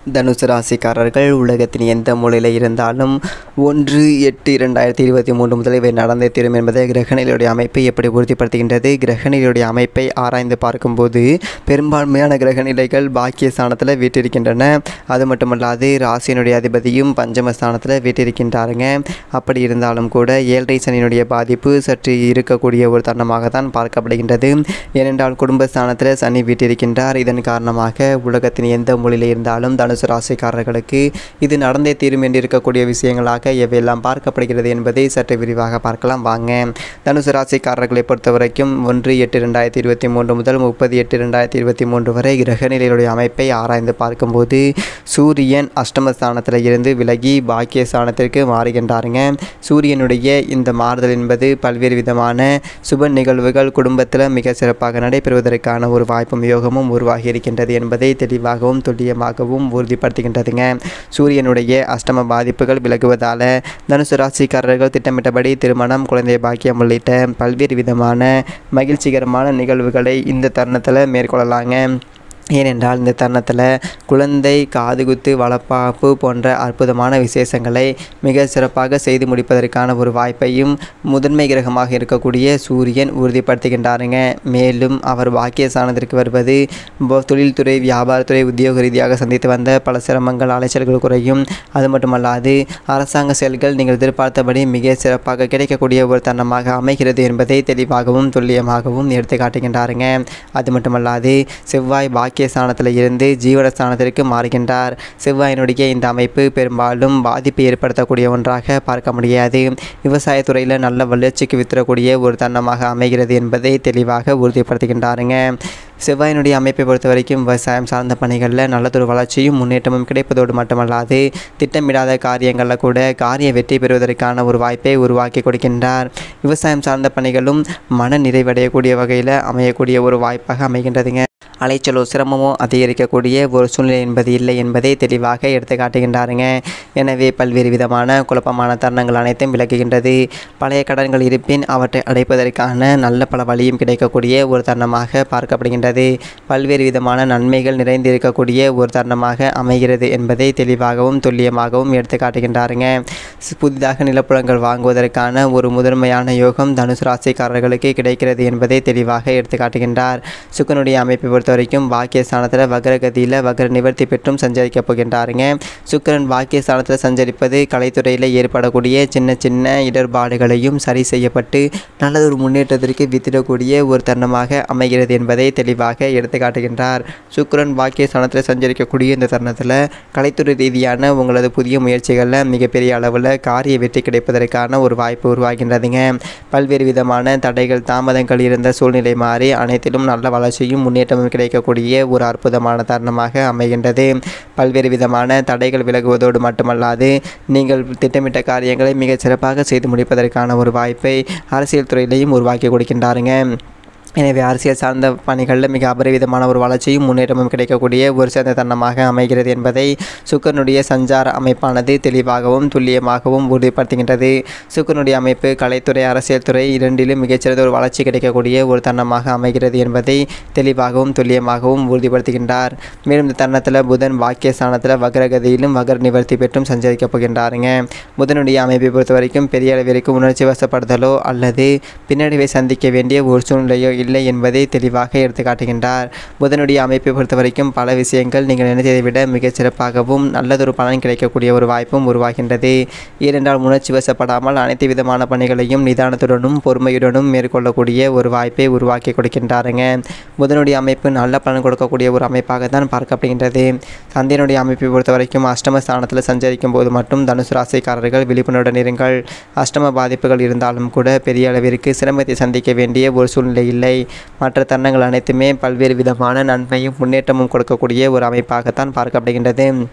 தனுசு ராசிக்காரர்கள் உலகத்தின் எந்த மூலையில் இருந்தாலும் ஒன்று எட்டு இரண்டாயிரத்தி இருபத்தி மூன்று முதல் இவை நடந்தே தீரும் என்பதை கிரகணிகளுடைய அமைப்பை எப்படி உறுதிப்படுத்துகின்றது கிரகணிகளுடைய அமைப்பை ஆராய்ந்து பார்க்கும்போது பெரும்பான்மையான கிரகநிலைகள் பாக்கிய ஸ்தானத்தில் வீட்டிருக்கின்றன அது மட்டுமல்லாது ராசியினுடைய அதிபதியும் பஞ்சம ஸ்தானத்தில் வீட்டிருக்கின்றாருங்க அப்படி இருந்தாலும் கூட ஏழரை சனியினுடைய பாதிப்பு சற்று இருக்கக்கூடிய ஒரு தருணமாக தான் பார்க்கப்படுகின்றது ஏனென்றால் குடும்பஸ்தானத்தில் சனி வீட்டிருக்கின்றார் இதன் காரணமாக உலகத்தின் எந்த மூலையில் இருந்தாலும் தனுசு ராசிக்காரர்களுக்கு இது நடந்தே தீரும் என்று இருக்கக்கூடிய விஷயங்களாக எவையெல்லாம் பார்க்கப்படுகிறது என்பதை சற்று விரிவாக பார்க்கலாம் வாங்க தனுசு ராசிக்காரர்களை பொறுத்த வரைக்கும் ஒன்று எட்டு ரெண்டாயிரத்தி இருபத்தி மூன்று முதல் முப்பது எட்டு ரெண்டாயிரத்தி இருபத்தி மூன்று வரை கிரகநிலையுடைய அமைப்பை ஆராய்ந்து பார்க்கும்போது சூரியன் அஷ்டமஸ்தானத்தில் இருந்து விலகி பாக்கிய ஸ்தானத்திற்கு மாறுகின்றாருங்க சூரியனுடைய இந்த மாறுதல் என்பது பல்வேறு விதமான சுப நிகழ்வுகள் குடும்பத்தில் மிக சிறப்பாக நடைபெறுவதற்கான ஒரு வாய்ப்பும் யோகமும் உருவாகி இருக்கின்றது என்பதை தெளிவாகவும் துல்லியமாகவும் உறுதிப்படுத்துகின்றதுங்க சூரியனுடைய அஷ்டம பாதிப்புகள் விலகுவதால் தனுசு ராசிக்காரர்கள் திட்டமிட்டபடி திருமணம் குழந்தை பாக்கியம் உள்ளிட்ட பல்வேறு விதமான மகிழ்ச்சிகரமான நிகழ்வுகளை இந்த தருணத்தில் மேற்கொள்ளலாங்க ஏனென்றால் இந்த தருணத்தில் குழந்தை காதுகுத்து வளர்ப்பாப்பு போன்ற அற்புதமான விசேஷங்களை மிக சிறப்பாக செய்து முடிப்பதற்கான ஒரு வாய்ப்பையும் முதன்மை கிரகமாக இருக்கக்கூடிய சூரியன் உறுதிப்படுத்துகின்றாருங்க மேலும் அவர் பாக்கிய ஸ்தானத்திற்கு வருவது போ- தொழில்துறை வியாபாரத்துறை உத்தியோக ரீதியாக சந்தித்து வந்த பல சிரமங்கள் அலைச்சல்கள் குறையும் அது மட்டுமல்லாது அரசாங்க செயல்கள் நீங்கள் எதிர்பார்த்தபடி மிக சிறப்பாக கிடைக்கக்கூடிய ஒரு தருணமாக அமைகிறது என்பதை தெளிவாகவும் துல்லியமாகவும் எடுத்து காட்டுகின்றாருங்க அது மட்டுமல்லாது செவ்வாய் பாக்கிய ஸ்தானத்தில் இருந்து ஜீவன ஸ்தானத்திற்கு மாறுகின்றார் செவ்வாயினுடைய இந்த அமைப்பு பெரும்பாலும் பாதிப்பை ஏற்படுத்தக்கூடிய ஒன்றாக பார்க்க முடியாது விவசாயத்துறையில் நல்ல வளர்ச்சிக்கு வித்திரக்கூடிய ஒரு தருணமாக அமைகிறது என்பதை தெளிவாக உறுதிப்படுத்துகின்றாருங்க செவ்வாயினுடைய அமைப்பை பொறுத்த வரைக்கும் விவசாயம் சார்ந்த பணிகளில் நல்லதொரு வளர்ச்சியும் முன்னேற்றமும் கிடைப்பதோடு மட்டுமல்லாது திட்டமிடாத காரியங்களில் கூட காரிய வெற்றி பெறுவதற்கான ஒரு வாய்ப்பை உருவாக்கி கொடுக்கின்றார் விவசாயம் சார்ந்த பணிகளும் மன நிறைவடையக்கூடிய வகையில் அமையக்கூடிய ஒரு வாய்ப்பாக அமைகின்றதுங்க அலைச்சலோ சிரமமோ அதிகரிக்கக்கூடிய ஒரு சூழ்நிலை என்பது இல்லை என்பதை தெளிவாக எடுத்து காட்டுகின்றாருங்க எனவே பல்வேறு விதமான குழப்பமான தருணங்கள் அனைத்தும் விலகுகின்றது பழைய கடன்கள் இருப்பின் அவற்றை அடைப்பதற்கான நல்ல பல வழியும் கிடைக்கக்கூடிய ஒரு தருணமாக பார்க்கப்படுகின்றது பல்வேறு விதமான நன்மைகள் நிறைந்திருக்கக்கூடிய ஒரு தருணமாக அமைகிறது என்பதை தெளிவாகவும் துல்லியமாகவும் எடுத்து காட்டுகின்றாருங்க ஸ்- புதிதாக நிலப்புலங்கள் வாங்குவதற்கான ஒரு முதன்மையான யோகம் தனுசு ராசிக்காரர்களுக்கு கிடைக்கிறது என்பதை தெளிவாக எடுத்து காட்டுகின்றார் சுக்கனுடைய அமைப்பை பொறுத்த வரைக்கும் பாக்கியஸ்தானத்தில் வக்ரகதியில் வக்ர நிவர்த்தி பெற்றும் சஞ்சரிக்கப் போகின்றாருங்க சுக்கிரன் பாக்கியஸ்தானத்தில் சஞ்சரிப்பது கலைத்துறையில் ஏற்படக்கூடிய சின்ன சின்ன இடர்பாடுகளையும் சரி செய்யப்பட்டு நல்லதொரு முன்னேற்றத்திற்கு வித்திடக்கூடிய ஒரு தருணமாக அமைகிறது என்பதை தெளிவாக எடுத்து காட்டுகின்றார் சுக்கிரன் பாக்கியஸ்தானத்தில் சஞ்சரிக்கக்கூடிய இந்த தருணத்தில் கலைத்துறை ரீதியான உங்களது புதிய முயற்சிகளில் மிகப்பெரிய அளவில் காரிய வெற்றி கிடைப்பதற்கான ஒரு வாய்ப்பு உருவாகின்றதுங்க பல்வேறு விதமான தடைகள் தாமதங்கள் இருந்த சூழ்நிலை மாறி அனைத்திலும் நல்ல வளர்ச்சியும் முன்னேற்றமும் கிடைக்கக்கூடிய ஒரு அற்புதமான தருணமாக அமைகின்றது பல்வேறு விதமான தடைகள் விலகுவதோடு மட்டுமல்லாது நீங்கள் திட்டமிட்ட காரியங்களை மிகச் சிறப்பாக செய்து முடிப்பதற்கான ஒரு வாய்ப்பை அரசியல் துறையிலையும் உருவாக்கி கொடுக்கின்றாருங்க எனவே அரசியல் சார்ந்த பணிகளில் மிக அபரிவிதமான ஒரு வளர்ச்சியும் முன்னேற்றமும் கிடைக்கக்கூடிய ஒரு சிறந்த தருணமாக அமைகிறது என்பதை சுக்கரனுடைய சஞ்சார அமைப்பானது தெளிவாகவும் துல்லியமாகவும் உறுதிப்படுத்துகின்றது சுக்கரனுடைய அமைப்பு கலைத்துறை அரசியல் துறை இரண்டிலும் மிகச்சிறந்த ஒரு வளர்ச்சி கிடைக்கக்கூடிய ஒரு தருணமாக அமைகிறது என்பதை தெளிவாகவும் துல்லியமாகவும் உறுதிப்படுத்துகின்றார் மேலும் இந்த தருணத்தில் புதன் பாக்கியஸ்தானத்தில் வக்ரகதியிலும் வக்ர நிவர்த்தி பெற்றும் சஞ்சரிக்கப் போகின்றாருங்க புதனுடைய அமைப்பை பொறுத்த வரைக்கும் பெரிய அளவிற்கு உணர்ச்சி வசப்படுதலோ அல்லது பின்னடைவை சந்திக்க வேண்டிய ஒரு சூழ்நிலையோ இல்லை என்பதை தெளிவாக எடுத்து காட்டுகின்றார் புதனுடைய அமைப்பை பொறுத்த வரைக்கும் பல விஷயங்கள் நீங்கள் நினைத்ததை விட மிகச் சிறப்பாகவும் நல்லதொரு பலன் கிடைக்கக்கூடிய ஒரு வாய்ப்பும் உருவாகின்றது ஏனென்றால் உணர்ச்சி வசப்படாமல் அனைத்து விதமான பணிகளையும் நிதானத்துடனும் பொறுமையுடனும் மேற்கொள்ளக்கூடிய ஒரு வாய்ப்பை உருவாக்கி கொடுக்கின்றாருங்க புதனுடைய அமைப்பு நல்ல பலன் கொடுக்கக்கூடிய ஒரு அமைப்பாக தான் பார்க்கப்படுகின்றது சந்திரனுடைய அமைப்பை பொறுத்த வரைக்கும் அஷ்டம ஸ்தானத்தில் சஞ்சரிக்கும் போது மட்டும் தனுசு ராசிக்காரர்கள் விழிப்புணர்வுடன் இருங்கள் அஷ்டம பாதிப்புகள் இருந்தாலும் கூட பெரிய அளவிற்கு சிரமத்தை சந்திக்க வேண்டிய ஒரு சூழ்நிலை இல்லை மற்ற தருணங்கள் அனைத்துமே பல்வேறு விதமான நன்மையும் முன்னேற்றமும் கொடுக்கக்கூடிய ஒரு அமைப்பாகத்தான் பார்க்கப்படுகின்றது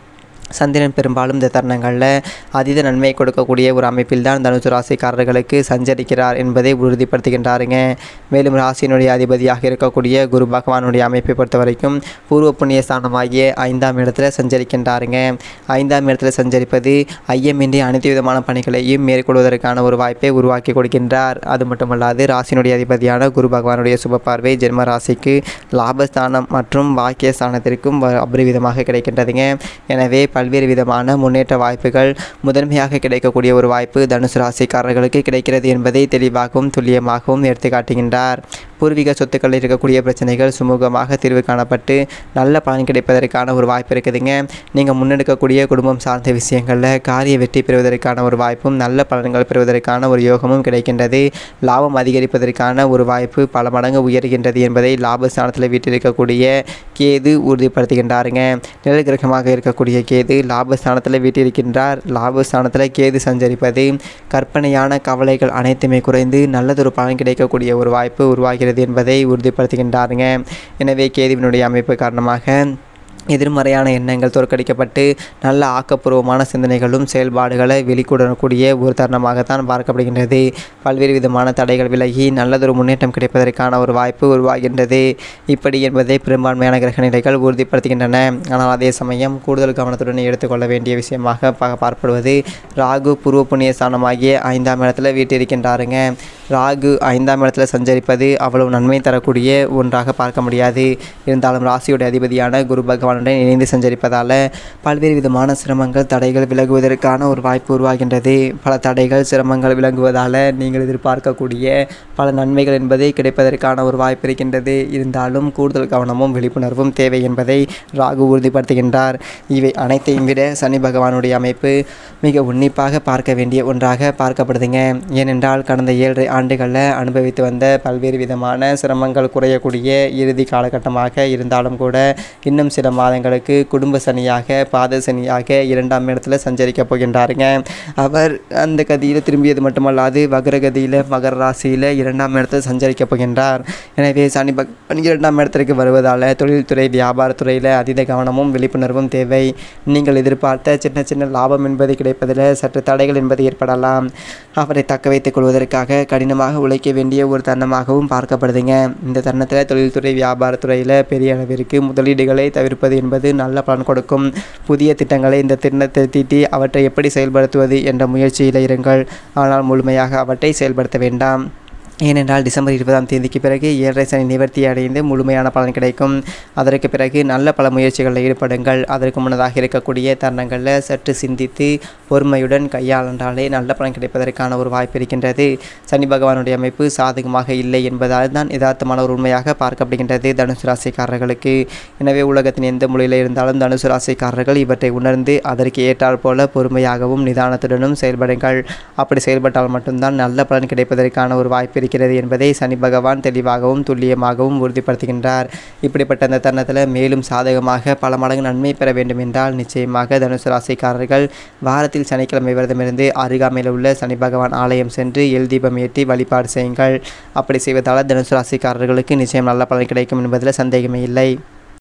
சந்திரன் பெரும்பாலும் இந்த தருணங்களில் அதீத நன்மை கொடுக்கக்கூடிய ஒரு அமைப்பில் தான் தனுசு ராசிக்காரர்களுக்கு சஞ்சரிக்கிறார் என்பதை உறுதிப்படுத்துகின்றாருங்க மேலும் ராசியினுடைய அதிபதியாக இருக்கக்கூடிய குரு பகவானுடைய அமைப்பை பொறுத்த வரைக்கும் பூர்வ புண்ணிய ஸ்தானமாகிய ஐந்தாம் இடத்துல சஞ்சரிக்கின்றாருங்க ஐந்தாம் இடத்துல சஞ்சரிப்பது ஐயமின்றி அனைத்து விதமான பணிகளையும் மேற்கொள்வதற்கான ஒரு வாய்ப்பை உருவாக்கி கொடுக்கின்றார் அது மட்டுமல்லாது ராசியினுடைய அதிபதியான குரு பகவானுடைய சுப பார்வை ஜென்ம ராசிக்கு லாபஸ்தானம் மற்றும் பாக்கியஸ்தானத்திற்கும் வ- அபரிவிதமாக கிடைக்கின்றதுங்க எனவே பல்வேறு விதமான முன்னேற்ற வாய்ப்புகள் முதன்மையாக கிடைக்கக்கூடிய ஒரு வாய்ப்பு தனுசு ராசிக்காரர்களுக்கு கிடைக்கிறது என்பதை தெளிவாகவும் துல்லியமாகவும் எடுத்து காட்டுகின்றார் பூர்வீக சொத்துக்களில் இருக்கக்கூடிய பிரச்சனைகள் சுமூகமாக தீர்வு காணப்பட்டு நல்ல பலன் கிடைப்பதற்கான ஒரு வாய்ப்பு இருக்குதுங்க நீங்கள் முன்னெடுக்கக்கூடிய குடும்பம் சார்ந்த விஷயங்களில் காரிய வெற்றி பெறுவதற்கான ஒரு வாய்ப்பும் நல்ல பலன்கள் பெறுவதற்கான ஒரு யோகமும் கிடைக்கின்றது லாபம் அதிகரிப்பதற்கான ஒரு வாய்ப்பு பல மடங்கு உயர்கின்றது என்பதை லாபஸ்தானத்தில் வீட்டிருக்கக்கூடிய கேது உறுதிப்படுத்துகின்றாருங்க நிழல் கிரகமாக இருக்கக்கூடிய கேது லாபஸ்தானத்தில் வீட்டிருக்கின்றார் லாபஸ்தானத்தில் கேது சஞ்சரிப்பது கற்பனையான கவலைகள் அனைத்துமே குறைந்து நல்லதொரு பலன் கிடைக்கக்கூடிய ஒரு வாய்ப்பு உருவாகிறது என்பதை உறுதிப்படுத்துகின்றாருங்க எனவே கேதுவினுடைய அமைப்பு காரணமாக எதிர்மறையான எண்ணங்கள் தோற்கடிக்கப்பட்டு நல்ல ஆக்கப்பூர்வமான சிந்தனைகளும் செயல்பாடுகளை வெளிக்கூடக்கூடிய ஒரு தருணமாகத்தான் பார்க்கப்படுகின்றது பல்வேறு விதமான தடைகள் விலகி நல்லதொரு முன்னேற்றம் கிடைப்பதற்கான ஒரு வாய்ப்பு உருவாகின்றது இப்படி என்பதை பெரும்பான்மையான கிரக நிலைகள் உறுதிப்படுத்துகின்றன ஆனால் அதே சமயம் கூடுதல் கவனத்துடன் எடுத்துக்கொள்ள வேண்டிய விஷயமாக பா- பார்க்கப்படுவது ராகு பூர்வ புண்ணிய ஸ்தானமாகிய ஐந்தாம் இடத்துல வீட்டிருக்கின்றாருங்க ராகு ஐந்தாம் இடத்துல சஞ்சரிப்பது அவ்வளவு நன்மை தரக்கூடிய ஒன்றாக பார்க்க முடியாது இருந்தாலும் ராசியுடைய அதிபதியான குரு பகவானுடன் இணைந்து சஞ்சரிப்பதால் பல்வேறு விதமான சிரமங்கள் தடைகள் விலகுவதற்கான ஒரு வாய்ப்பு உருவாகின்றது பல தடைகள் சிரமங்கள் விலகுவதால் நீங்கள் எதிர்பார்க்கக்கூடிய பல நன்மைகள் என்பதை கிடைப்பதற்கான ஒரு வாய்ப்பு இருக்கின்றது இருந்தாலும் கூடுதல் கவனமும் விழிப்புணர்வும் தேவை என்பதை ராகு உறுதிப்படுத்துகின்றார் இவை அனைத்தையும் விட சனி பகவானுடைய அமைப்பு மிக உன்னிப்பாக பார்க்க வேண்டிய ஒன்றாக பார்க்கப்படுதுங்க ஏனென்றால் கடந்த ஏழரை ஆண்டுகளில் அனுபவித்து வந்த பல்வேறு விதமான சிரமங்கள் குறையக்கூடிய இறுதி காலகட்டமாக இருந்தாலும் கூட இன்னும் சில மாதங்களுக்கு குடும்ப சனியாக பாத சனியாக இரண்டாம் இடத்துல சஞ்சரிக்க போகின்றாருங்க அவர் அந்த கதியில் திரும்பியது மட்டுமல்லாது வக்ரகதியில் மகர ராசியில் இரண்டாம் இடத்துல சஞ்சரிக்க போகின்றார் எனவே சனி பகவான் இரண்டாம் இடத்திற்கு வருவதால் தொழில்துறை வியாபாரத்துறையில் அதீத கவனமும் விழிப்புணர்வும் தேவை நீங்கள் எதிர்பார்த்த சின்ன சின்ன லாபம் என்பது கிடைப்பதில் சற்று தடைகள் என்பது ஏற்படலாம் அவரை தக்க வைத்துக் கொள்வதற்காக கடினமாக உழைக்க வேண்டிய ஒரு தருணமாகவும் பார்க்கப்படுதுங்க இந்த தருணத்தில் தொழில்துறை வியாபாரத்துறையில் பெரிய அளவிற்கு முதலீடுகளை தவிர்ப்பது என்பது நல்ல பலன் கொடுக்கும் புதிய திட்டங்களை இந்த திட்டத்தை தீட்டி அவற்றை எப்படி செயல்படுத்துவது என்ற முயற்சியில் இருங்கள் ஆனால் முழுமையாக அவற்றை செயல்படுத்த வேண்டாம் ஏனென்றால் டிசம்பர் இருபதாம் தேதிக்கு பிறகு ஏழரை சனி நிவர்த்தி அடைந்து முழுமையான பலன் கிடைக்கும் அதற்கு பிறகு நல்ல பல முயற்சிகளில் ஈடுபடுங்கள் அதற்கு முன்னதாக இருக்கக்கூடிய தருணங்களில் சற்று சிந்தித்து பொறுமையுடன் கையாளன்றாலே நல்ல பலன் கிடைப்பதற்கான ஒரு வாய்ப்பு இருக்கின்றது சனி பகவானுடைய அமைப்பு சாதகமாக இல்லை என்பதால் தான் யதார்த்தமான ஒரு உண்மையாக பார்க்கப்படுகின்றது தனுசு ராசிக்காரர்களுக்கு எனவே உலகத்தின் எந்த மொழியில் இருந்தாலும் தனுசு ராசிக்காரர்கள் இவற்றை உணர்ந்து அதற்கு ஏற்றாற் போல பொறுமையாகவும் நிதானத்துடனும் செயல்படுங்கள் அப்படி செயல்பட்டால் மட்டும்தான் நல்ல பலன் கிடைப்பதற்கான ஒரு வாய்ப்பு இருக்கிறது என்பதை சனி பகவான் தெளிவாகவும் துல்லியமாகவும் உறுதிப்படுத்துகின்றார் இப்படிப்பட்ட அந்த தருணத்தில் மேலும் சாதகமாக பல மடங்கு நன்மை பெற வேண்டும் என்றால் நிச்சயமாக தனுசு ராசிக்காரர்கள் வாரத்தில் சனிக்கிழமை விரதமிருந்து அருகாமையில் உள்ள சனி பகவான் ஆலயம் சென்று எல் தீபம் ஏற்றி வழிபாடு செய்யுங்கள் அப்படி செய்வதால் தனுசு ராசிக்காரர்களுக்கு நிச்சயம் நல்ல பலன் கிடைக்கும் என்பதில் சந்தேகமே இல்லை